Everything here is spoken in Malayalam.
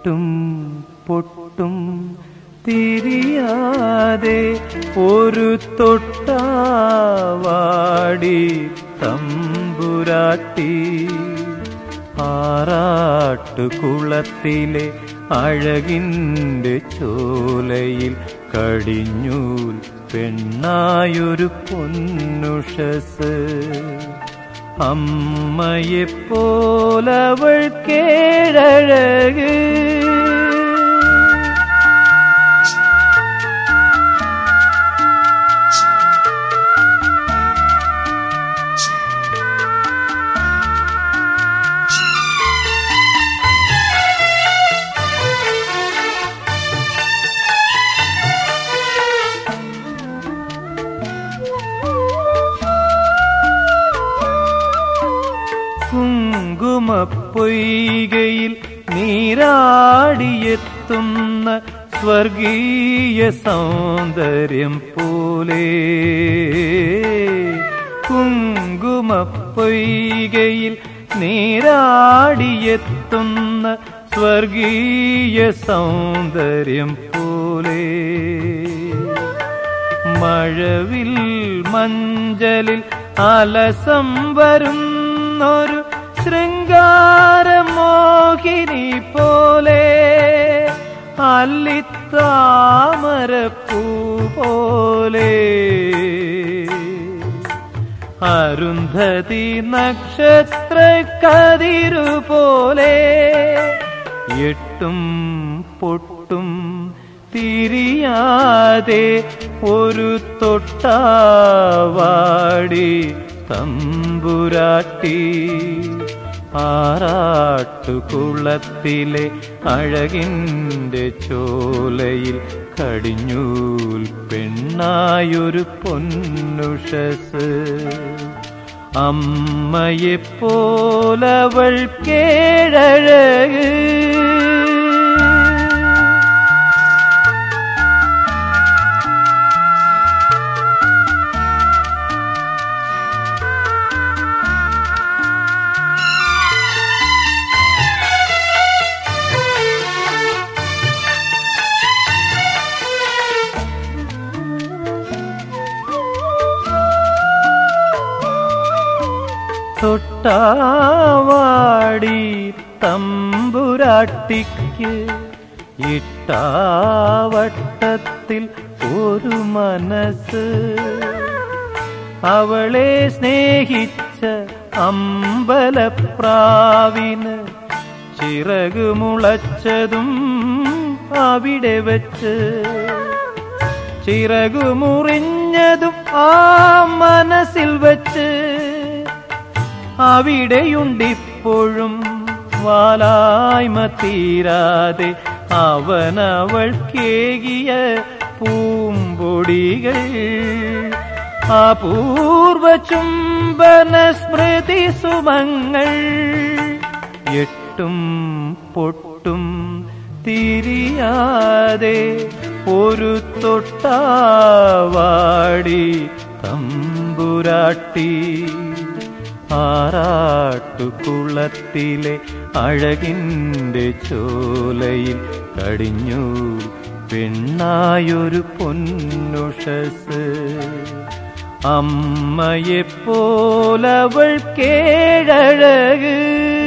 എട്ടും പൊട്ടും തിരിയാതെ ഒരു തൊട്ടാവാടി തമ്പുരാട്ടി ആറാട്ടുകുളത്തിലെ അഴകിൻ്റെ ചോലയിൽ കടിഞ്ഞൂൽ പെണ്ണായൊരു പൊന്നുഷസ് അമ്മയെപ്പോലവൾ കേഴഴക് കുങ്കുമപ്പൊയ്കയിൽ നീരാടിയെത്തുന്ന സ്വർഗീയ സൗന്ദര്യം പോലെ കുങ്കുമപ്പൊയ്കയിൽ നീരാടിയെത്തുന്ന സ്വർഗീയ സൗന്ദര്യം പോലെ മഴവിൽ മഞ്ചലിൽ അലസം വരുന്നൊരു ശൃംഗാരമോഹിനി പോലെ അല്ലിത്താമരപ്പൂ പോലെ അരുന്ധതി നക്ഷത്ര കതിരു പോലെ എട്ടും പൊട്ടും തിരിയാതെ ഒരു തൊട്ടാവാടി തമ്പുരാട്ടി ആറാട്ടുകുളത്തിലെ അഴകിൻ്റെ ചോലയിൽ കടിഞ്ഞൂൽ പെണ്ണായൊരു പൊന്നുഷസ് അമ്മയെപ്പോലവൾ കേഴഴക് തൊട്ടാവാടി തമ്പുരാട്ടിക്ക് ഇട്ടാവട്ടത്തിൽ ഒരു മനസ്സ് അവളെ സ്നേഹിച്ച അമ്പലപ്രാവിന് ചിറകുമുളച്ചതും അവിടെ വച്ച് ചിറകുമുറിഞ്ഞതും ആ മനസ്സിൽ വച്ച് അവിടെയുണ്ടിപ്പോഴും വാലായ്മ തീരാതെ അവനവൾ കേകിയ പൂമ്പൊടികൾ അപൂർവ ചുംബന സ്മൃതി സുമങ്ങൾ എട്ടും പൊട്ടും തിരിയാതെ ഒരു തൊട്ടാവാടി തമ്പുരാട്ടി ആറാട്ടുകുളത്തിലെ അഴകിൻ്റെ ചോലയിൽ കടിഞ്ഞു പെണ്ണായൊരു പൊന്നുഷസ് അമ്മയെപ്പോലവൾ കേഴഴക്